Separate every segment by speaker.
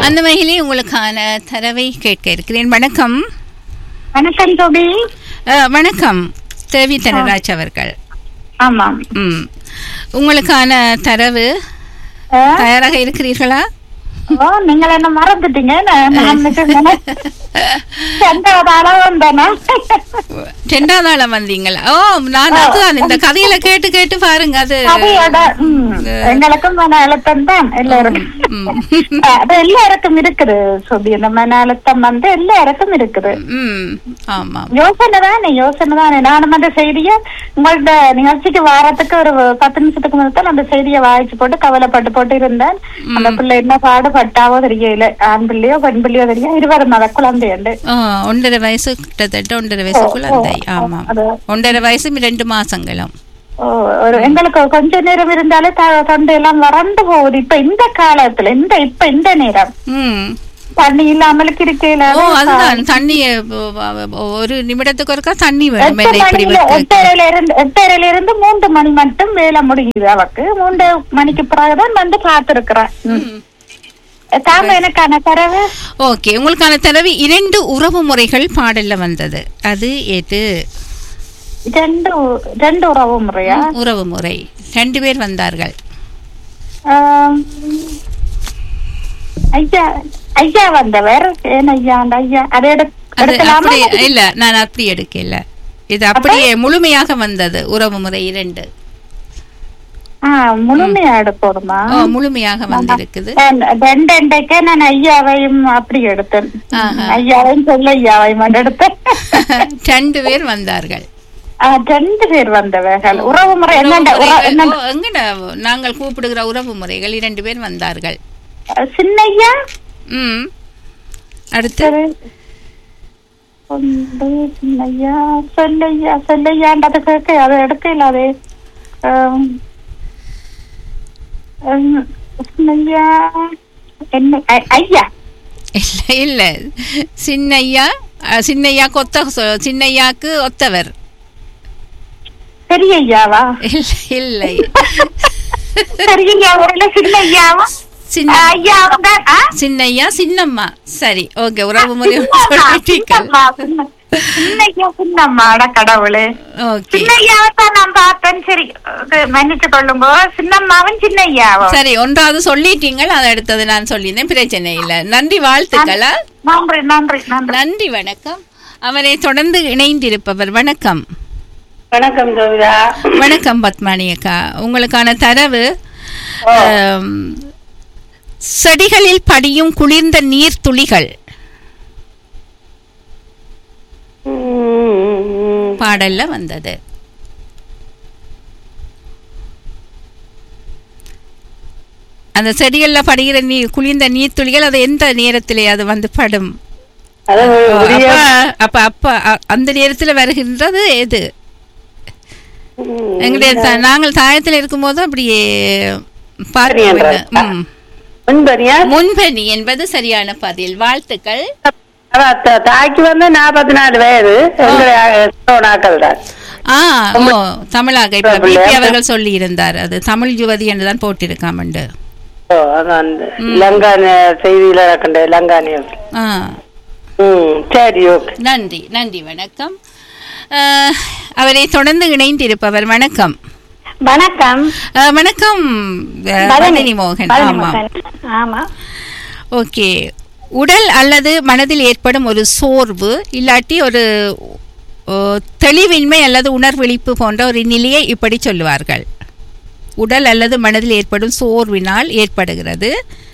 Speaker 1: அந்த வகையிலே உங்களுக்கான தரவை கேட்க இருக்கிறேன் வணக்கம்
Speaker 2: வணக்கம் தோபி
Speaker 1: அஹ், வணக்கம் தேவி தனராஜ் அவர்கள்
Speaker 2: ஆமாம்
Speaker 1: ம் உங்களுக்கான தரவு
Speaker 2: ஆ?
Speaker 1: தயாராக இருக்கிறீர்களா
Speaker 2: ஓ நீங்கள் என்ன மறந்துட்டீங்க நான் நான் நினைச்சேன். ரெண்டாவது அளவு வந்தேனா?
Speaker 1: ரெண்டாவது ஆளா வந்தீங்களா ஓ நான் அதுதான் இந்த கதையில கேட்டு கேட்டு பாருங்க அது
Speaker 2: அதையோட, ம், எங்களுக்கும் மன அழுத்தம் தான் எல்லாருக்கும்
Speaker 1: ம்.
Speaker 2: அது எல்லாருக்கும் இருக்குது சுபி இந்த மன அழுத்தம் வந்து எல்லாருக்கும் இருக்குது
Speaker 1: ம் ஆமாம்
Speaker 2: யோசனை தானே யோசனை தானே நானும் அந்த செய்திய உங்கள்ட்ட நிகழ்ச்சிக்கு வாரத்துக்கு ஒரு பத்து நிமிஷத்துக்கு முதல் அந்த செய்தியை வாய்ச்சி போட்டு கவலைப்பட்டு போட்டு இருந்தேன் அந்த பிள்ளை என்ன பாடுபட்டாவோ தெரியல ஆண் பிள்ளையோ பெண் பிள்ளையோ தெரியும் இருபது மாத குழந்தையுண்டு
Speaker 1: ஆ, ஒன்றரை வயசு கிட்டத்தட்ட ஒன்றரை வயசு குழந்தை ஆமாம்
Speaker 2: அது
Speaker 1: ஒன்றரை வயசு ரெண்டு மாசங்களும்
Speaker 2: ஓ, ஒரு எங்களுக்கு கொஞ்ச நேரம் இருந்தாலே த- தொண்டை எல்லாம் வறண்டு போகுது இப்ப இந்த காலத்துல இந்த இப்ப இந்த நேரம்
Speaker 1: ம்
Speaker 2: தண்ணி இல்லாமலுக்கு இருக்கையில
Speaker 1: ஓ அதுதான் தண்ணி ஒரு நிமிடத்துக்கு ஒருக்கா தண்ணி வேணும்
Speaker 2: எட்டு
Speaker 1: என்ன இப்படி
Speaker 2: மணில
Speaker 1: வைக்க
Speaker 2: எட்டரையில இருந்து எட்டரையில இருந்து மூன்று மணி மட்டும் வேலை முடியுது அவக்கு மூன்று மணிக்கு பிறகுதான் வந்து பார்த்திருக்கிறேன் தாங்க எனக்கான தரவு
Speaker 1: ஓகே உங்களுக்கான தரவு இரண்டு உறவு முறைகள் பாடல்ல வந்தது அது எது
Speaker 2: ரெண்டு ரெண்டு உறவு முறையா
Speaker 1: உறவு முறை ரெண்டு பேர் வந்தார்கள்
Speaker 2: ஆம், ஐயா ஐயா வந்தவர் ஏன் ஐயா அந்த ஐயா அதை எடு-
Speaker 1: அது
Speaker 2: எடுக்கலாமா
Speaker 1: அப்படி இல்ல நான் அப்படி எடுக்கல இது அப்படியே முழுமையாக வந்தது உறவு முறை இரண்டு
Speaker 2: ஆ, முழுமையா எடுப்போமா
Speaker 1: ஓ, முழுமையாக வந்திருக்குது
Speaker 2: ரெண்டு ரெண்டைக்கே நான் ஐயாவையும் அப்படி எடுத்தேன்
Speaker 1: ஆஹா.
Speaker 2: ஐயாவையும் சொல்ல ஐயாவையும் மட்டும் எடுத்தேன்
Speaker 1: ரெண்டு பேர் வந்தார்கள்
Speaker 2: ஆ, ரெண்டு பேர் வந்தவர்கள் உறவு முறை என்னண்ட
Speaker 1: உறவு
Speaker 2: உற-
Speaker 1: முறைகள்,
Speaker 2: என்னண்ட-
Speaker 1: ஓ, எங்கட நாங்கள் கூப்பிடுகிற உறவு முறைகள் இரண்டு பேர் வந்தார்கள்
Speaker 2: சின்னையா
Speaker 1: ம் அடுத்து
Speaker 2: சரி. ஒன்று சின்னையா சொல்லையா சொல்லையாண்டது கேட்க அதை எடுக்கல அது ஆம். உம், சின்னையா என்ன ஐ- ஐயா
Speaker 1: இல்ல இல்ல சின்னையா அஹ், சின்னையாக்கு ஒத்த சொ- சின்னையாக்கு ஒத்தவர்
Speaker 2: பெரிய ஐயாவா
Speaker 1: இல்ல இல்லை
Speaker 2: பெரிய ஐயாவா இல்ல சின்ன ஐயாவா
Speaker 1: சின்ன
Speaker 2: ஐயா அவங்க ஆ?
Speaker 1: சின்னையா சின்னம்மா சரி ஓகே உறவு முறை சொல்லிட்டீர்கள்
Speaker 2: சின்னம்மா, சின்ன- சின்னையா சின்னம்மா அட கடவுளே
Speaker 1: ஓகே
Speaker 2: சின்னையாவை தான் நான் பார்த்தேன் சரி இது மன்னிச்சு கொள்ளுங்க சின்னம்மாவும் சின்னையாவும்
Speaker 1: சரி ஒன்றாவது சொல்லிட்டீங்கள் அதை அடுத்தது நான் சொல்லியிருந்தேன் பிரச்சனை இல்லை நன்றி வாழ்த்துக்களா
Speaker 2: நன்றி நன்றி நன்றி
Speaker 1: நன்றி வணக்கம் அவரை தொடர்ந்து இணைந்திருப்பவர் வணக்கம்
Speaker 3: வணக்கம் ஜோவிதா
Speaker 1: வணக்கம் பத்மானி அக்கா உங்களுக்கான தரவு ஆம், செடிகளில் படியும் குளிர்ந்த நீர் துளிகள் பாடல்ல வந்தது அந்த செடிகள்ல படுகிற நீர் குளிர்ந்த நீர் துளிகள் அது எந்த நேரத்திலே அது வந்து படும்
Speaker 3: அது விடிய
Speaker 1: அப்ப அப்ப அப்ப அ- அந்த நேரத்துல வருகின்றது எது எங்களுடைய த- நாங்கள் தாயத்தில் இருக்கும்போது அப்படியே பார்க்க
Speaker 3: சரியன்றா.
Speaker 1: ம்.
Speaker 3: முன்பனியா
Speaker 1: முன்பனி என்பது சரியான பதில் வாழ்த்துக்கள்
Speaker 3: அதான் த- தாய்க்கு வந்து நாற்பத்தி நாலு வயது எங்களுடைய நாக்கள் தான்
Speaker 1: ஆ ஓ தமிழாக இப்ப
Speaker 3: பிள்ளை.
Speaker 1: பிபி அவர்கள் சொல்லி இருந்தார் அது தமிழ் யுவதி என்று தான் போட்டிருக்காமண்டு
Speaker 3: ஓ அதான் லங்கான செய்தியில கண்ட லங்கானி
Speaker 1: ஆ
Speaker 3: ம் சரி ஓகே
Speaker 1: நன்றி நன்றி வணக்கம் அஹ், அவரை தொடர்ந்து இணைந்திருப்பவர் வணக்கம்
Speaker 2: வணக்கம்
Speaker 1: அஹ், வணக்கம் அஹ், மதனி மோகன் ஆமா
Speaker 2: ஆமா
Speaker 1: ஓகே உடல் அல்லது மனதில் ஏற்படும் ஒரு சோர்வு இல்லாட்டி ஒரு ஓ, தெளிவின்மை அல்லது உணர்விழிப்பு போன்ற ஒரு நிலையை இப்படி சொல்லுவார்கள் உடல் அல்லது மனதில் ஏற்படும் சோர்வினால் ஏற்படுகிறது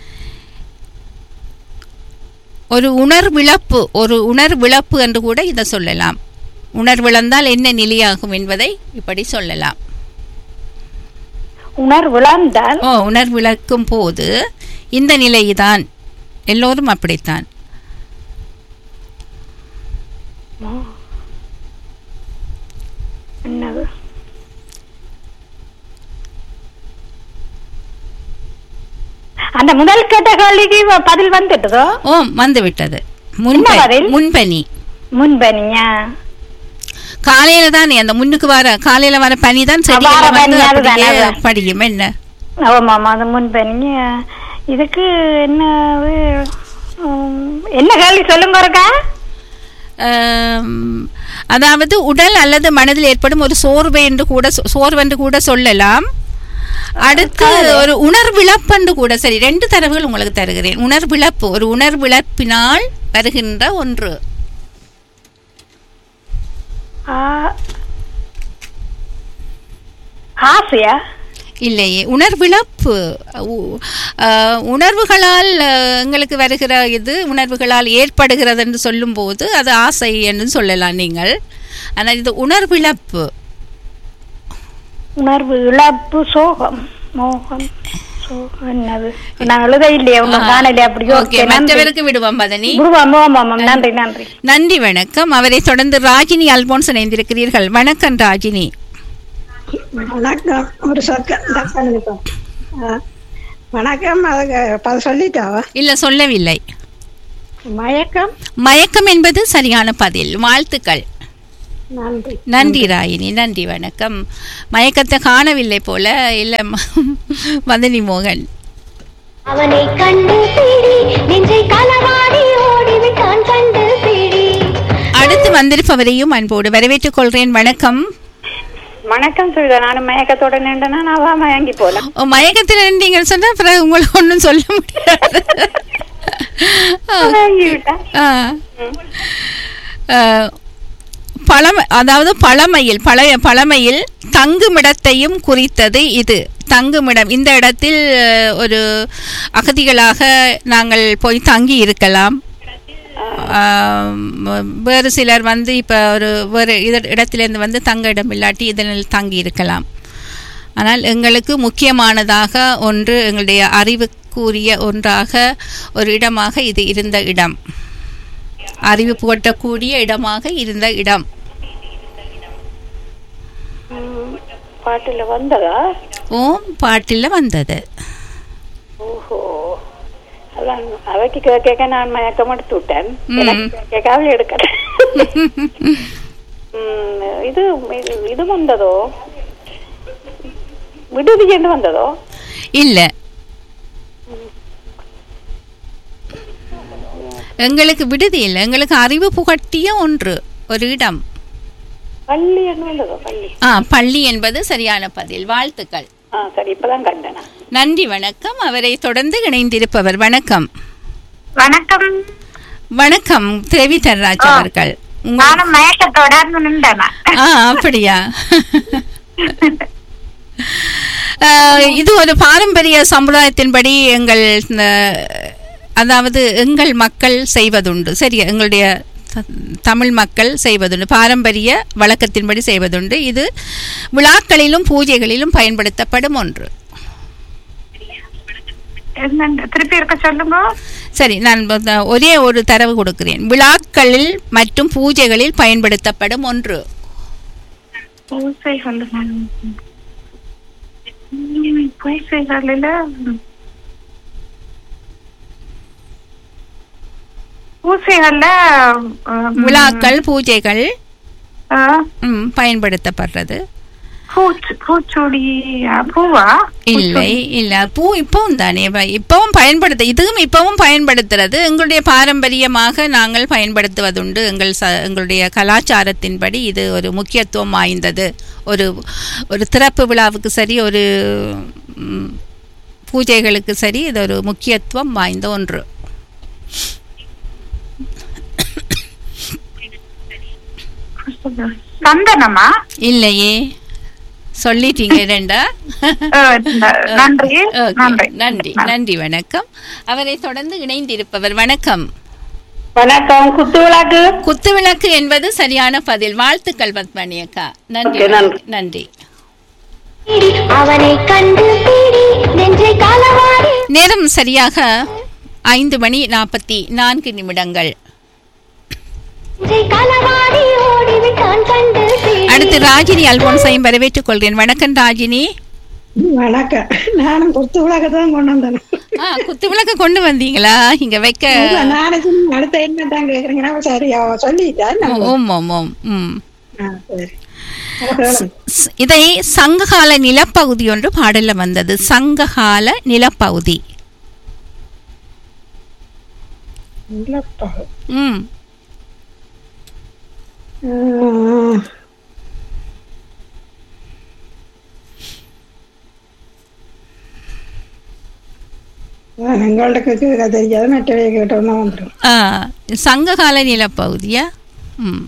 Speaker 1: ஒரு உணர்விழப்பு ஒரு உணர்விழப்பு என்று கூட இதை சொல்லலாம் உணர்விழந்தால் என்ன நிலையாகும் என்பதை இப்படி சொல்லலாம்
Speaker 2: உணர்வுழந்தால்
Speaker 1: ஓ உணர்விழக்கும் போது இந்த நிலைதான் எல்லோரும் அப்படித்தான்
Speaker 2: என்னது அந்த முதல் கேட்ட கேள்விக்கு பதில் வந்துட்டதோ
Speaker 1: ஓ வந்து விட்டது
Speaker 2: என்ன
Speaker 1: முன்பனி
Speaker 2: பதில்?
Speaker 1: முன்பனி
Speaker 2: முன்பனியா
Speaker 1: காலையில தானே அந்த முன்னுக்கு வர காலையில வர பனி தான் செடியில
Speaker 2: வர
Speaker 1: வந்து
Speaker 2: பனி, அதுதான்,
Speaker 1: அப்படியே
Speaker 2: அதுதான்.
Speaker 1: படியும் என்ன
Speaker 2: ஆமாம் அது முன்பனியா இதுக்கு என்ன என்ன கேள்வி சொல்லுங்க இருக்கா
Speaker 1: ஆம், அதாவது உடல் அல்லது மனதில் ஏற்படும் ஒரு சோர்வு என்று கூட சொ- சோர்வென்று கூட சொல்லலாம் அடுத்து ஒரு உணர்விழப்பு என்று கூட சரி ரெண்டு தரவுகள் உங்களுக்கு தருகிறேன் உணர்விழப்பு ஒரு உணர்விழப்பினால் வருகின்ற ஒன்று
Speaker 2: ஆசையா
Speaker 1: இல்லையே உணர்விழப்பு உ- அஹ், உணர்வுகளால் அஹ், எங்களுக்கு வருகிற இது உணர்வுகளால் ஏற்படுகிறது என்று சொல்லும்போது அது ஆசை என்று சொல்லலாம் நீங்கள் ஆனால் இது உணர்விழப்பு
Speaker 2: உணர்வு இழப்பு சோகம் மோகம் சோகம் என்னது நான் எழுத இல்லையே உங்க காணல அப்படி
Speaker 1: ஓகே
Speaker 2: ஓகே நன்றி
Speaker 1: மற்றவருக்கு விடுவோம் பதனி
Speaker 2: குருவாம் ஆமாம் நன்றி நன்றி
Speaker 1: நன்றி வணக்கம் அவரை தொடர்ந்து ராஜினி அல்போன்ஸ் இணைந்திருக்கிறீர்கள் வணக்கம் ராஜினி
Speaker 4: வணக்கம் ஒரு சொக்க வணக்கம் அதுக்கு பத சொல்லிட்டாவா
Speaker 1: இல்ல சொல்லவில்லை
Speaker 4: மயக்கம்
Speaker 1: மயக்கம் என்பது சரியான பதில் வாழ்த்துக்கள்
Speaker 4: நன்றி
Speaker 1: நன்றி ராயினி நன்றி வணக்கம் மயக்கத்தை காணவில்லை போல இல்ல ம- மதனி மோகன்
Speaker 5: அவனை கண்டு பிடி நெஞ்சை களவாடி ஓடிவிட்டான் கண்டு பிடி
Speaker 1: அடுத்து வந்திருப்பவரையும் அன்போடு வரவேற்றுக் கொள்கிறேன் வணக்கம்
Speaker 3: வணக்கம் சுவிதா நானும் மயக்கத்தோட நின்றனா நான் வா மயங்கி போல
Speaker 1: ஓ, மயக்கத்தில் இருந்தீங்கன்னு சொன்னா அப்புறம் உங்களுக்கு ஒன்றும் சொல்ல முடியாது
Speaker 3: மயங்கி விட்டேன்
Speaker 1: ஆ. ஆ, பழமை அதாவது பழமையில் பழைய பழமையில் தங்குமிடத்தையும் குறித்தது இது தங்குமிடம் இந்த இடத்தில் அஹ், ஒரு அகதிகளாக நாங்கள் போய் தங்கி இருக்கலாம் ஆம், வேறு சிலர் வந்து இப்போ ஒரு வேறு இத- இடத்திலிருந்து வந்து தங்க இடம் இல்லாட்டி இதனில் தங்கி இருக்கலாம் ஆனால் எங்களுக்கு முக்கியமானதாக ஒன்று எங்களுடைய அறிவுக்குரிய ஒன்றாக ஒரு இடமாக இது இருந்த இடம் அறிவு புகட்டக்கூடிய இடமாக இருந்த இடம்
Speaker 3: பாட்டுல வந்ததா
Speaker 1: ஓம் பாட்டில் வந்தது
Speaker 3: ஓஹோ அதான் அவைக்கு கேட்க கேட்க நான் மயக்கம் எடுத்து விட்டேன்
Speaker 1: ம்.
Speaker 3: எனக்கு கேட்க அவள் எடுக்கிறேன் ம், இது இது- இது வந்ததோ விடுதி என்று வந்ததோ
Speaker 1: இல்லை எங்களுக்கு விடுதி இல்லை எங்களுக்கு அறிவு புகட்டிய ஒன்று ஒரு இடம்
Speaker 3: பள்ளி என்று வந்ததோ பள்ளி
Speaker 1: ஆ பள்ளி என்பது சரியான பதில் வாழ்த்துக்கள்
Speaker 3: ஆ சரி இப்பதான் கண்டேன் நான்.
Speaker 1: நன்றி வணக்கம் அவரை தொடர்ந்து இணைந்திருப்பவர் வணக்கம்
Speaker 2: வணக்கம்
Speaker 1: வணக்கம் தேவி தர்ராஜ்
Speaker 2: ஆ.
Speaker 1: அவர்கள் உங்க-
Speaker 2: நானும் மயக்கத்தோட நின்றேன்
Speaker 1: ஆ அப்படியா ஆ, இது ஒரு பாரம்பரிய சமுதாயத்தின்படி எங்கள் அஹ், அதாவது எங்கள் மக்கள் செய்வதுண்டு சரி எங்களுடைய த- தமிழ் மக்கள் செய்வதுண்டு பாரம்பரிய வழக்கத்தின்படி செய்வதுண்டு இது விழாக்களிலும் பூஜைகளிலும் பயன்படுத்தப்படும் ஒன்று
Speaker 2: என்னண்டு? திருப்பி இருக்க சொல்லுங்க
Speaker 1: சரி நான் ப- ஒரே ஒரு தரவு கொடுக்கிறேன் விழாக்களில் மற்றும் பூஜைகளில் பயன்படுத்தப்படும் ஒன்று
Speaker 2: பூசைகள் ம், பூசைகளில பூசைகள்ல ம்,
Speaker 1: விழாக்கள் பூஜைகள்
Speaker 2: ஆ,
Speaker 1: ம், பயன்படுத்தப்படுறது
Speaker 2: பூச்சு பூச்சூடி ஆ, பூவா
Speaker 1: இல்லை இல்ல பூ இப்பவும் தானே வ- இப்பவும் பயன்படுத்த இதுவும் இப்பவும் பயன்படுத்துறது எங்களுடைய பாரம்பரியமாக நாங்கள் பயன்படுத்துவதுண்டு எங்கள் ச எங்களுடைய கலாச்சாரத்தின்படி இது ஒரு முக்கியத்துவம் வாய்ந்தது ஒரு ஒரு திறப்பு விழாவுக்கு சரி ஒரு ம், பூஜைகளுக்கு சரி இது ஒரு முக்கியத்துவம் வாய்ந்த ஒன்று
Speaker 2: சந்தனமா
Speaker 1: இல்லையே சொல்லிட்டீங்க ரெண்டா
Speaker 2: ஆ, ந- நன்றி
Speaker 1: Okay,
Speaker 2: நன்றி
Speaker 1: நன்றி நன்றி வணக்கம் அவரை தொடர்ந்து இணைந்திருப்பவர் வணக்கம்
Speaker 3: வணக்கம் குத்து விளக்கு
Speaker 1: குத்துவிளக்கு என்பது சரியான பதில் வாழ்த்துக்கள் பத்மணி அக்கா நன்றி
Speaker 3: Okay, நன்றி.
Speaker 1: நன்றி
Speaker 5: அவனை கண்டு பிடி நெஞ்சை களவாடி
Speaker 1: நேரம் சரியாக ஐந்து மணி நாற்பத்தி நான்கு நிமிடங்கள்
Speaker 5: நெஞ்சை களவாடி ஓடிவிட்டான் கண்டு பிடி
Speaker 1: அடுத்து ராஜினி அல்போன்சையும் வரவேற்றுக் கொள்கிறேன் வணக்கம் ராஜினி
Speaker 4: வணக்கம் நானும் குத்து உலக தான் கொண்டு வந்தேன்
Speaker 1: ஆ குத்துவிளக்கு கொண்டு வந்தீங்களா இங்க வைக்க
Speaker 4: இல்ல, நானே சும்மா அடுத்த என்ன தான் கேக்குறீங்கன்னா சரி அவ சொல்லிட்டேன் நான்
Speaker 1: ஓம் ஓம் ஓம் ம்
Speaker 4: ஆ, சரி அவ கேளுங்க.
Speaker 1: ஸ்- இதை சங்ககால நிலப்பகுதி ஒன்று பாடல்ல வந்தது சங்ககால நிலப்பகுதி
Speaker 4: நிலப்பகு
Speaker 1: ம்
Speaker 4: உம். அதான் எங்களுக்கு கேட்க தெரியாது மற்றவை கேட்டோம்னா வந்துடும்
Speaker 1: ஆ, சங்ககால நிலப்பகுதியா ம்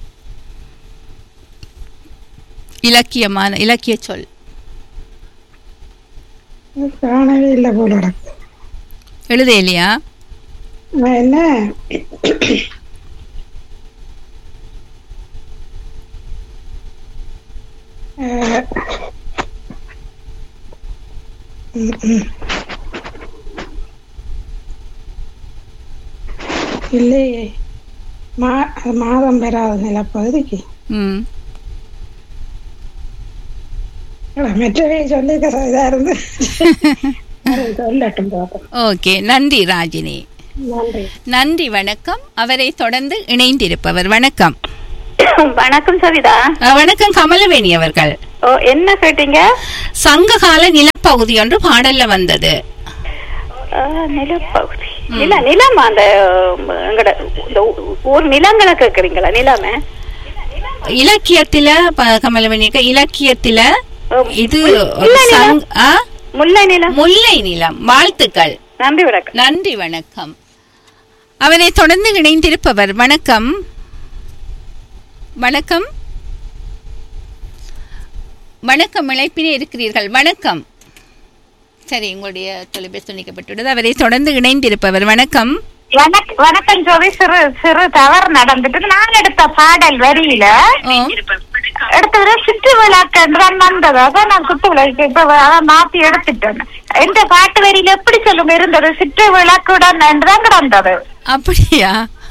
Speaker 1: இலக்கியமான இலக்கிய சொல்
Speaker 4: காணவே இல்லை போல கிடக்கு
Speaker 1: எழுத இல்லையா
Speaker 4: நான் என்ன அஹ், ம், ம். இல்லையே மா அது மாதம் பெறாத நிலப்பகுதிக்கு
Speaker 1: ம்
Speaker 4: மற்றவை சொல்லி இதாக இருந்து அதை சொல்லட்டும் பார்ப்போம்
Speaker 1: ஓகே நன்றி ராஜினி
Speaker 4: நன்றி
Speaker 1: நன்றி வணக்கம் அவரை தொடர்ந்து இணைந்திருப்பவர் வணக்கம்
Speaker 3: வணக்கம் சவிதா
Speaker 1: அ, வணக்கம் கமலவேணி அவர்கள்
Speaker 3: ஓ என்ன கேட்டீங்க
Speaker 1: சங்ககால நிலப்பகுதி ஒன்று பாடல்ல வந்தது
Speaker 3: ஆ, நிலப்பகுதி நில நிலமா அந்த எங்கட இந்த ஊ- ஊர் நிலங்களை கேக்குறீங்களா நிலமே
Speaker 1: இலக்கியத்தில ப- கமலவேணி அக்கா, இலக்கியத்தில இது ஒரு
Speaker 3: முல்லை நிலம்.
Speaker 1: சங்- ஆ?
Speaker 3: முல்லை நிலம்
Speaker 1: முல்லை நிலம் வாழ்த்துக்கள்
Speaker 3: நன்றி வணக்கம்
Speaker 1: நன்றி வணக்கம் அவரை தொடர்ந்து இணைந்திருப்பவர் வணக்கம் வணக்கம் வணக்கம் இழைப்பினே இருக்கிறீர்கள் வணக்கம் சரி உங்களுடைய தொலைபேசி துணிக்கப்பட்டுள்ளது அவரை தொடர்ந்து இணைந்திருப்பவர் வணக்கம்
Speaker 2: வணக்- வணக்கம் ஜோதி சிறு சிறு தவறு நடந்துட்டு நான் எடுத்த பாடல் வரியில
Speaker 1: ஓ
Speaker 2: எடுத்தது சுற்று விழாக்கன்றான் வந்தது அதான் நான் சுற்று விழாக்கு இப்ப அதான் மாத்தி எடுத்துட்டேன் எந்த பாட்டு வரியில எப்படி சொல்லுங்க இருந்தது சுற்று விளக்குடன் என்றுதான் கிடந்தது
Speaker 1: அப்படியா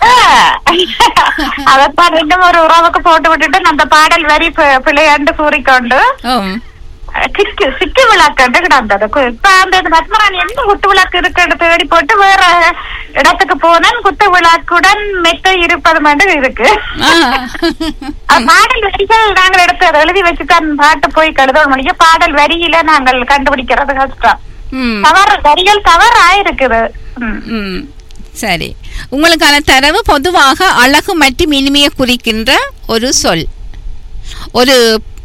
Speaker 2: அதத்தான் இன்னும் ஒரு உறவுக்கு போட்டு விட்டுட்டு அந்த பாடல் வரி பி- பிழையாண்டு கூறிக்கொண்டு
Speaker 1: ஓ
Speaker 2: சிட்டு சிட்டு விளக்கு கிடந்தது கு- இப்ப அந்த பத்மராணி எந்த குத்து விளக்கு இருக்குன்னு தேடி போட்டு வேற இடத்துக்கு போனேன் குத்து விளக்குடன் மெத்த இருப்பது மட்டும் இருக்கு
Speaker 1: ஆ.
Speaker 2: அது பாடல் வரிகள் நாங்கள் எடுத்து அதை எழுதி வச்சுதான் பாட்டு போய் கழுத முடியும் பாடல் வரியில நாங்கள் கண்டுபிடிக்கிறது கஷ்டம்
Speaker 1: ம்
Speaker 2: தவறு வரிகள் தவறு ஆயிருக்குது ம்.
Speaker 1: ம் சரி உங்களுக்கான தரவு பொதுவாக அழகு மற்றும் இனிமையை குறிக்கின்ற ஒரு சொல் ஒரு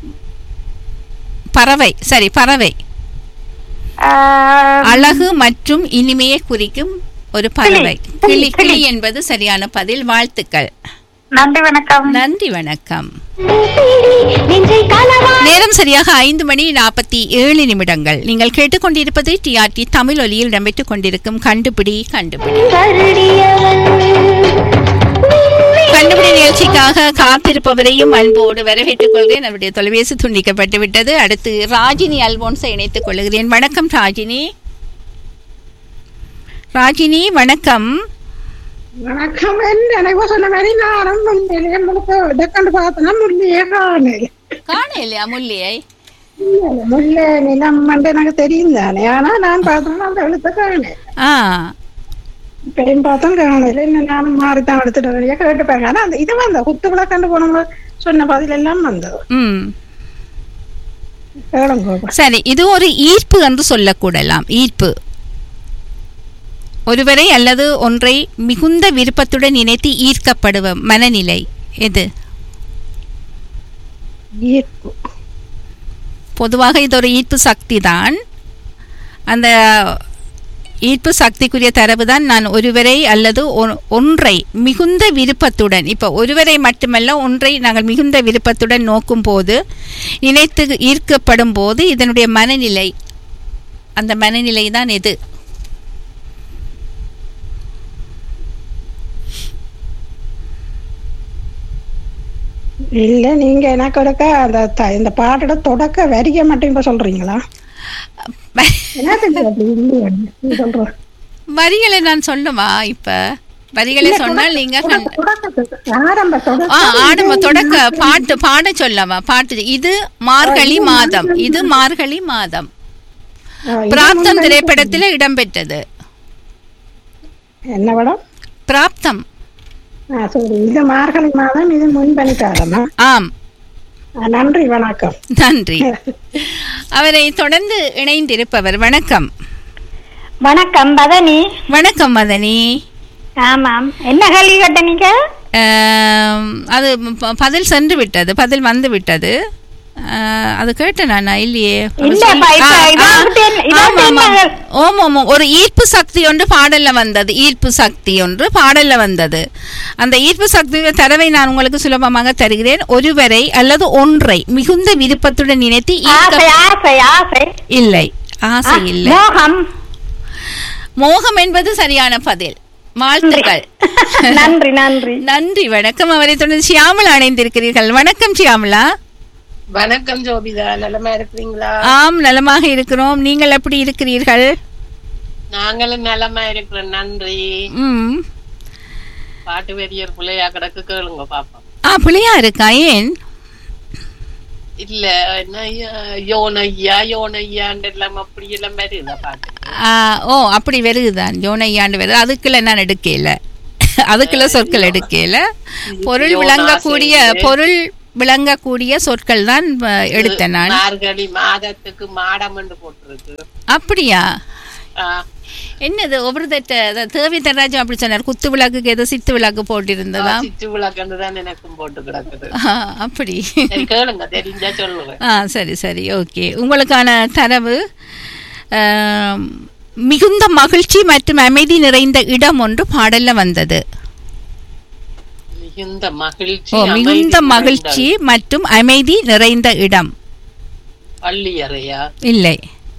Speaker 1: பறவை சரி பறவை
Speaker 2: ஆஹ்,
Speaker 1: அழகு மற்றும் இனிமையை குறிக்கும் ஒரு பறவை
Speaker 2: கிளி,
Speaker 1: கிளி
Speaker 2: கிளி.
Speaker 1: கிளி என்பது சரியான பதில் வாழ்த்துக்கள்
Speaker 2: நன்றி வணக்கம்
Speaker 1: நன்றி வணக்கம்
Speaker 5: தேடி நெஞ்சை களவா
Speaker 1: நேரம் சரியாக ஐந்து மணி நாற்பத்தி ஏழு நிமிடங்கள் நீங்கள் கேட்டுக்கொண்டிருப்பது டிஆர்டி தமிழ் ஒலியில் இடம்பெற்றுக் கொண்டிருக்கும் கண்டுபிடி கண்டுபிடி
Speaker 5: வருடியவன்
Speaker 1: கண்டுபிடி நிகழ்ச்சிக்காக காத்திருப்பவரையும் அன்போடு வரவேற்றுக் கொள்கிறேன் நம்முடைய தொலைபேசி துண்டிக்கப்பட்டு விட்டது அடுத்து ராஜினி அல்போன்ஸை இணைத்துக் கொள்கிறேன் வணக்கம் ராஜினி ராஜினி வணக்கம்
Speaker 4: வணக்கம் என்ன எனக்கு சொன்ன மாதிரி நானும் முன்னிலையே முழுக்க இடக்கண்டு பார்த்தனா முள்ளியே காணல
Speaker 1: காண இல்லையா முல்லியை
Speaker 4: முல்லை நிலம் வந்து எனக்கு தெரியும் தானே ஆனா நான் பார்த்தோம்னா அந்த எழுத்த காணல
Speaker 1: ஆ
Speaker 4: பெரும் பார்த்தோம் காணல இன்னும் நானும் மாறித்தான் எடுத்துட்டு வரையா கேட்டுப்பாங்க ஆனா அந்த இது வந்த குத்து விளக்கண்டு போனவங்க சொன்ன பதில் எல்லாம் வந்தது
Speaker 1: ம்
Speaker 4: கேளுங்க
Speaker 1: சரி இது ஒரு ஈர்ப்பு என்று சொல்லக்கூடலாம் ஈர்ப்பு ஒருவரை அல்லது ஒன்றை மிகுந்த விருப்பத்துடன் இணைத்து ஈர்க்கப்படுவ மனநிலை எது
Speaker 4: ஈர்ப்பு
Speaker 1: பொதுவாக இது ஒரு ஈர்ப்பு சக்தி தான் அந்த ஈர்ப்பு சக்திக்குரிய தரவு தான் நான் ஒருவரை அல்லது ஒ- ஒன்றை மிகுந்த விருப்பத்துடன் இப்போ ஒருவரை மட்டுமல்ல ஒன்றை நாங்கள் மிகுந்த விருப்பத்துடன் நோக்கும் போது நினைத்து ஈர்க்கப்படும் போது இதனுடைய மனநிலை அந்த மனநிலை தான் எது
Speaker 4: இல்ல நீங்க எனக்கு ஒருக்க அந்த த- இந்த பாட்டோட தொடக்க வரிக்க மட்டும் இப்ப சொல்றீங்களா என்ன தெரியாது அப்படி இல்லையா நீ சொல்ற
Speaker 1: வரிகளை நான் சொல்லுமா இப்ப வரிகளை சொன்னால் நீங்க கண்ட-
Speaker 4: தொடக்கத்துக்கு, ஆரம்ப தொடக்க
Speaker 1: ஆ ஆடுமா தொடக்க பாட்டு பாட சொல்லவா பாட்டு இது மார்கழி மாதம் இது மார்கழி மாதம்
Speaker 4: ஆ, இது
Speaker 1: பிராப்தம்
Speaker 4: முன்னாடி-
Speaker 1: திரைப்படத்தில் இடம்பெற்றது
Speaker 4: என்ன படம்
Speaker 1: பிராப்தம்
Speaker 4: ஆ, சரி இது மார்கழி மாதம் இது முன்பணிக்காரமா
Speaker 1: ஆம்
Speaker 4: நன்றி வணக்கம்
Speaker 1: நன்றி அவரை தொடர்ந்து இணைந்திருப்பவர் வணக்கம்
Speaker 2: வணக்கம் பதனி
Speaker 1: வணக்கம் மதனி
Speaker 2: ஆமாம் என்ன கேள்வி கேட்ட நீங்க
Speaker 1: ஆம், அது ப- பதில் சென்று விட்டது பதில் வந்து விட்டது ஆ, அது கேட்டேன் நான் இல்லையே அவர்
Speaker 2: இல்ல,
Speaker 1: சொல்லி-
Speaker 2: அப்ப இப்ப
Speaker 1: ஆ,
Speaker 2: இதை
Speaker 1: ஆ,
Speaker 2: வந்துட்டு என்ன- இதை
Speaker 1: ஆமா,
Speaker 2: வந்துட்டு
Speaker 1: ஆமா.
Speaker 2: என்ன-
Speaker 1: ஓம் ஓம் ஓம். ஒரு ஈர்ப்பு சக்தி ஒன்று பாடல்ல வந்தது ஈர்ப்பு சக்தி ஒன்று பாடல்ல வந்தது அந்த ஈர்ப்பு சக்தி தரவை நான் உங்களுக்கு சுலபமாக தருகிறேன் ஒருவரை அல்லது ஒன்றை மிகுந்த விருப்பத்துடன் நினைத்து ஈர்க்க
Speaker 2: ஆசை ஆசை ஆசை
Speaker 1: இல்லை ஆசை இல்லை
Speaker 2: மோகம்
Speaker 1: மோகம் என்பது சரியான பதில் வாழ்த்துக்கள்
Speaker 2: நன்றி நன்றி
Speaker 1: நன்றி வணக்கம் அவரை தொடர்ந்து சியாமலா அணைந்திருக்கிறீர்கள் வணக்கம் சியாமலா
Speaker 6: வணக்கம் ஜோபிதா நலமா இருக்கிறீங்களா
Speaker 1: ஆம் நலமாக இருக்கிறோம் நீங்கள் எப்படி இருக்கிறீர்கள்
Speaker 6: நாங்களும் நலமா இருக்கிறோம் நன்றி
Speaker 1: ம்
Speaker 6: பாட்டு வெறியர் பிள்ளையா கிடக்கு கேளுங்க பாப்போம்
Speaker 1: ஆ பிள்ளையா இருக்கா ஏன்
Speaker 6: இல்ல என்ன ஐயா, யோனையா யோனையாண்டு எல்லாம் அப்படி எல்லாம் வருதா பாட்டு
Speaker 1: ஆ, ஓ அப்படி வருதுதான் ஜோனையாண்டு வருது அதுக்குள்ள நான் எடுக்கல அதுக்குள்ள சொற்கள் எடுக்கல பொருள்
Speaker 6: யோனா
Speaker 1: விளங்கக்கூடிய
Speaker 6: செய்து.
Speaker 1: பொருள் விளங்கக்கூடிய சொற்கள் தான் அ, எடுத்தேன் நான்
Speaker 6: மார்கழி மாதத்துக்கு மாடம் என்று போட்டிருக்கு
Speaker 1: அப்படியா
Speaker 6: ஆ,
Speaker 1: என்னது ஒவ்வொரு தட்ட தேவி தராஜம் அப்படி சொன்னார் குத்து விளக்குக்கு ஏதோ சித்து விளக்கு போட்டிருந்ததா
Speaker 6: சிற்று விளக்கண்டு தான் எனக்கும் போட்டு கிடக்குது
Speaker 1: ஆ, அப்படி
Speaker 6: சரி கேளுங்க தெரிஞ்சா சொல்லுவேன்
Speaker 1: ஆ சரி சரி ஓகே உங்களுக்கான தரவு ஆம், மிகுந்த மகிழ்ச்சி மற்றும் அமைதி நிறைந்த இடம் ஒன்று பாடல்ல வந்தது
Speaker 6: மிகுந்த மகிழ்ச்சி
Speaker 1: ஓ
Speaker 6: அமைதி
Speaker 1: மிகுந்த
Speaker 6: நிறைந்த
Speaker 1: மகிழ்ச்சி மற்றும் அமைதி நிறைந்த இடம்
Speaker 6: பள்ளி அறையா
Speaker 1: இல்லை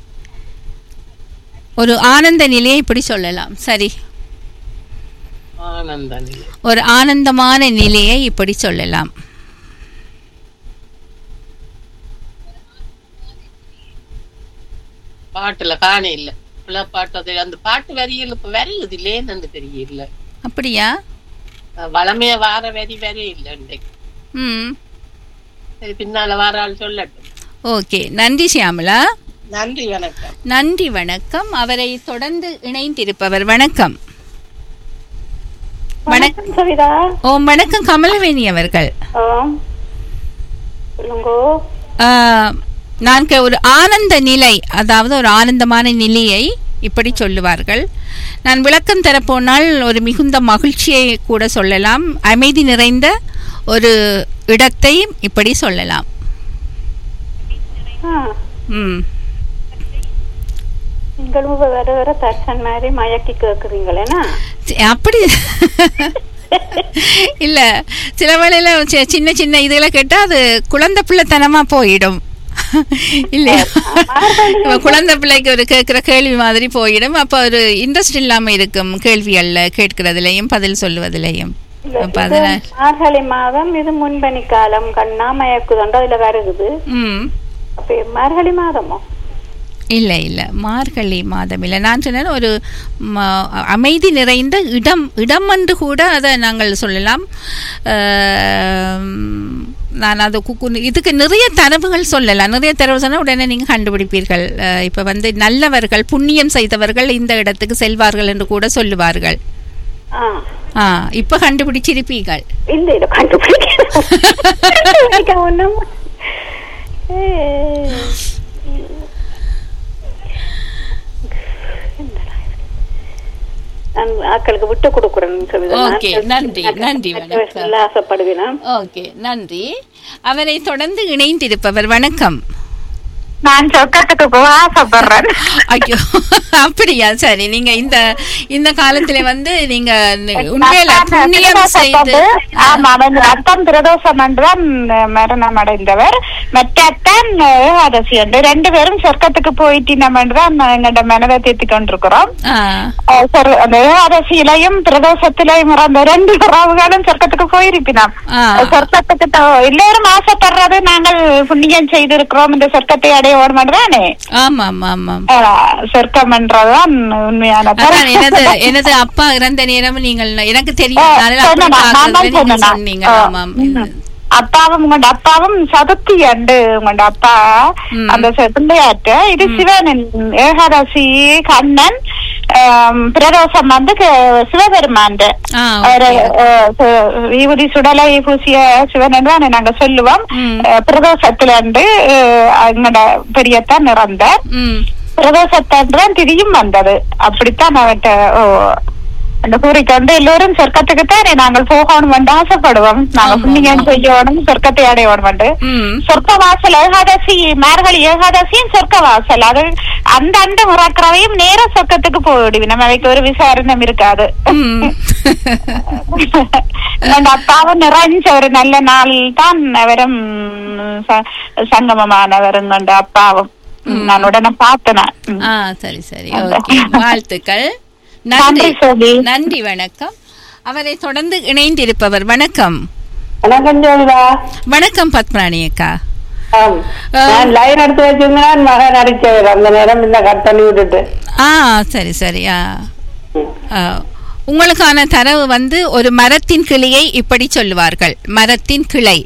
Speaker 1: ஒரு ஆனந்த நிலையை இப்படி சொல்லலாம் சரி
Speaker 6: ஆனந்த நிலை
Speaker 1: ஒரு ஆனந்தமான நிலையை இப்படி சொல்லலாம்
Speaker 6: பாட்டுல காணே இல்ல புள்ள பாட்டு அது அந்த பாட்டு வரிகள் இப்ப வருகுது இல்லேன்னு தெரியல
Speaker 1: அப்படியா
Speaker 6: வளமைய வார வரி வரி இல்ல இன்றைக்கு
Speaker 1: ம்
Speaker 6: சரி பின்னால வார ஆள் சொல்லட்டும்
Speaker 1: ஓகே நன்றி சியாமலா
Speaker 6: நன்றி வணக்கம்
Speaker 1: நன்றி வணக்கம் அவரை தொடர்ந்து இணைந்திருப்பவர் வணக்கம் வணக்கம்
Speaker 3: சவிதா
Speaker 1: ஓ வணக்கம் கமலவேணி அவர்கள்
Speaker 3: ஆம் சொல்லுங்க
Speaker 1: ஆ, நான் கே- ஒரு ஆனந்த நிலை அதாவது ஒரு ஆனந்தமான நிலையை இப்படி சொல்லுவார்கள் நான் விளக்கம் தரப்போனால் ஒரு மிகுந்த மகிழ்ச்சியை கூட சொல்லலாம் அமைதி நிறைந்த ஒரு இடத்தை இப்படி சொல்லலாம்
Speaker 3: ஆ,
Speaker 1: ம்
Speaker 3: நீங்களும் வர வர தர்சன் மாதிரி மயக்கி கேக்குறீங்களேனா
Speaker 1: சி- அப்படி இல்ல சில வேளையில சி- சின்ன சின்ன இதுகளை கேட்டா அது குழந்தை பிள்ளைத்தனமா போயிடும் இல்லையா இப்ப குழந்தை பிள்ளைக்கு ஒரு கேட்கிற கேள்வி மாதிரி போயிடும் அப்ப ஒரு இன்ட்ரெஸ்ட் இல்லாம இருக்கும் கேள்விகள்ல கேட்கிறதுலயும் பதில் சொல்லுவதிலையும் அப்ப அதனால
Speaker 3: மார்கழி மாதம் இது முன்பனி காலம் கண்ணா மயக்குதண்டோ இதுல வருகுது
Speaker 1: ம்
Speaker 3: அப்ப மார்கழி மாதமோ
Speaker 1: இல்லை இல்லை மார்கழி மாதம் இல்லை நான் சொன்னேன் ஒரு ம- அமைதி நிறைந்த இடம் இடம் என்று கூட அதை நாங்கள் சொல்லலாம் ஆம், நான் அது குக்கு இதுக்கு நிறைய தரவுகள் சொல்லலாம் நிறைய தரவு சொன்னால் உடனே நீங்கள் கண்டுபிடிப்பீர்கள் இப்போ வந்து நல்லவர்கள் புண்ணியம் செய்தவர்கள் இந்த இடத்துக்கு செல்வார்கள் என்று கூட சொல்லுவார்கள்
Speaker 3: ஆ
Speaker 1: ஆ இப்போ கண்டுபிடிச்சிருப்பீர்கள்
Speaker 3: இல்ல இல்ல கண்டுபிடிக்க ஒண்ணும் ஏ. நான் ஆட்களுக்கு விட்டு கொடுக்குறேன் சவிதா.
Speaker 1: ஓகே, நன்றி, நன்றி, வணக்கம்.
Speaker 3: சொல்ல ஆசைப்படுவேன்
Speaker 1: ஓகே நன்றி அவரை தொடர்ந்து இணைந்திருப்பவர் வணக்கம்
Speaker 2: நான் சொர்க்கத்துக்கு போக ஆசைப்படுறேன்
Speaker 1: ஐயோ அப்படியா சரி நீங்க இந்த இந்த காலத்துல வந்து நீங்க ந- உண்மையில புண்ணியம் செய்து
Speaker 2: ஆமா அவன் அத்தான் பிரதோஷம் என்றுதான் மரணம் அடைந்தவர் மற்ற அத்தான் ஏகாதசி என்று ரெண்டு பேரும் சொர்க்கத்துக்கு போயிட்டினம் என்றுதான் எங்கள்ட மனதை தேத்திக் கொண்டிருக்கிறோம்
Speaker 1: ஆ,
Speaker 2: அஹ் சொர்- அந்த ஏகாதசியிலையும் பிரதோஷத்திலையும் அந்த ரெண்டு உறவுகளும் சொர்க்கத்துக்கு போயிருப்பினோம்
Speaker 1: ஆ.
Speaker 2: சொர்க்கத்துக்கு த- எல்லாரும் ஆசைப்படுறது நாங்கள் புண்ணியம் செய்திருக்கிறோம் இந்த சொர்க்கத்தை அடைய தானே
Speaker 1: ஆமா ஆமா ஆமா
Speaker 2: சொர்க்கம் என்றதுதான் உண்மையான
Speaker 1: அதான் எனது எனது அப்பா இறந்த நேரம் நீங்கள் எனக்கு தெரியும்
Speaker 2: ஆ,
Speaker 1: அதனால அப்படி
Speaker 2: சொன்னேனா, நான் தான்
Speaker 1: பார்க்கறது நீங்க
Speaker 2: சொன்னேனா.
Speaker 1: சொன்னீங்க
Speaker 2: ஆ,
Speaker 1: ஆமாம்
Speaker 2: ம். அப்பாவும் உங்களோட அப்பாவும் சதுர்த்தி அண்டு உங்களோட அப்பா
Speaker 1: ம்.
Speaker 2: அந்த பிள்ளையாட்டு இது சிவனின் ஏகாதசி கண்ணன் ஆம், பிரதோஷம் வந்து க- சிவபெருமான்
Speaker 1: ஆ,
Speaker 2: அவரு,
Speaker 1: okay.
Speaker 2: அஹ், சு- விபூதி சுடலை பூசிய சிவன் தான் நாங்க சொல்லுவோம்
Speaker 1: ம்.
Speaker 2: அஹ், பிரதோஷத்துல அண்டு எங்களோட பெரியத்தான் இறந்தார்
Speaker 1: ம்
Speaker 2: பிரதோஷத்தன்றுதான் திதியும் வந்தது அப்படித்தான் அவட்ட ஓ அந்த கூறிக்கு வந்து எல்லோரும் சொர்க்கத்துக்கு தானே நாங்கள் போகணும் என்று ஆசைப்படுவோம் நாங்க
Speaker 1: ஆமா,
Speaker 2: புண்ணியம்
Speaker 1: ஆமா.
Speaker 2: செய்யணும் சொர்க்கத்தை அடையணும்
Speaker 1: ம்
Speaker 2: சொர்க்க வாசல் ஏகாதசி மார்கழி ஏகாதசியும் சொர்க்க வாசல் அது அந்த அந்த முறக்கிறவையும் நேர சொர்க்கத்துக்கு போயிடுவி நம்ம அவைக்கு ஒரு விசாரணம் இருக்காது
Speaker 1: ம்.
Speaker 2: எங்க அப்பாவும் நிறைஞ்ச ஒரு நல்ல நாள் தான் அவரும் ச- சங்கமமானவரும் எங்க அப்பாவும் நான் உடனே பார்த்தேன் ம்.
Speaker 1: ஆ சரி சரி ஓகே வாழ்த்துக்கள்
Speaker 2: நன்றி,
Speaker 1: நன்றி
Speaker 2: சோபி.
Speaker 1: நன்றி வணக்கம் அவரை தொடர்ந்து இணைந்திருப்பவர் வணக்கம்
Speaker 7: வணக்கம் ஜோதிடா
Speaker 1: வணக்கம் பத்மராணி அக்கா
Speaker 7: ஆம். நான் லைன் எடுத்து வச்சிருந்தேன் மகன் அடிச்சவர் அந்த நேரம் இந்த கட் பண்ணி விட்டுட்டு
Speaker 1: ஆ சரி சரி ஆ ஆ, உங்களுக்கான தரவு வந்து ஒரு மரத்தின் கிளையை இப்படி சொல்லுவார்கள் மரத்தின் கிளை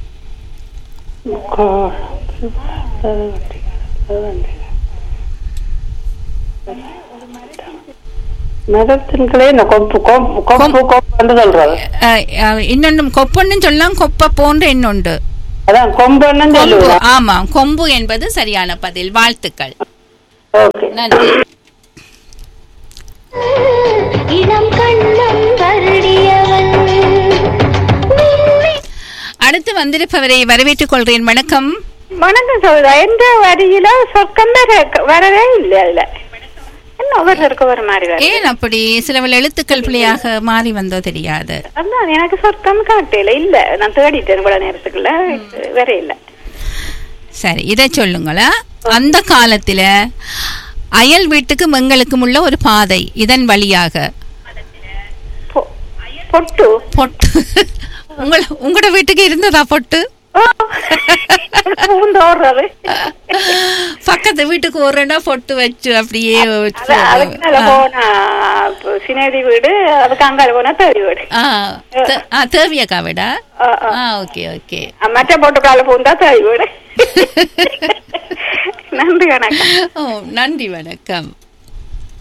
Speaker 7: மதத்தின்களே இந்த கொப்பு கொப்பு கொப்பு கொப்பு வந்து சொல்றது
Speaker 1: ஆ, ஆ, இன்னொன்றும் கொப்புன்னு சொல்லலாம் கொப்பை போன்ற இன்னொன்று
Speaker 7: அதான் கொம்புன்னு
Speaker 1: கொம்பு
Speaker 7: சொல்லுவேன்
Speaker 1: ஆமாம் கொம்பு என்பது சரியான பதில் வாழ்த்துக்கள்
Speaker 7: ஓகே
Speaker 1: நன்றி
Speaker 5: இளம் கண்ணம் வருடியவன்
Speaker 1: அடுத்து வந்திருப்பவரை வரவேற்றுக் கொள்கிறேன் வணக்கம்
Speaker 3: வணக்கம் சோதா எந்த வரியில சொர்க்கம் வர- வரவே இல்லை அதுல என்ன ஒவ்வொருத்தருக்கு ஒரு மாதிரி வருது
Speaker 1: ஏன் அப்படி சிலவள் எழுத்துக்கள் பிள்ளையாக மாறி வந்தோ தெரியாது
Speaker 3: அதான் எனக்கு சொர்க்கம் காட்டல இல்ல நான் தேடிட்டேன் இவ்வளவு நேரத்துக்குள்ள வேற இல்ல
Speaker 1: சரி இதை சொல்லுங்களா அந்த காலத்துல அயல் வீட்டுக்கும் எங்களுக்கும் உள்ள ஒரு பாதை இதன் வழியாக
Speaker 3: பொ- பொட்டு
Speaker 1: பொட்டு உங்கள உங்களோட வீட்டுக்கு இருந்ததா பொட்டு
Speaker 3: ஓ, பூந்தோடுறது
Speaker 1: பக்கத்து வீட்டுக்கு ஒரு ரெண்டா பொட்டு வச்சு அப்படியே வச்சு
Speaker 3: அது- அதுக்கு மேல போனா இப்ப சினேதி வீடு அதுக்கு அங்கால போனா தேடி வீடு
Speaker 1: ஆ, தே- ஆ, தேவியக்கா விடா
Speaker 3: ஆ, ஆ.
Speaker 1: ஆ ஓகே ஓகே
Speaker 3: ஆ, மற்ற போட்டுக்கால பூந்தா தேடி வீடு நன்றி வணக்கம்
Speaker 1: ஓ நன்றி வணக்கம்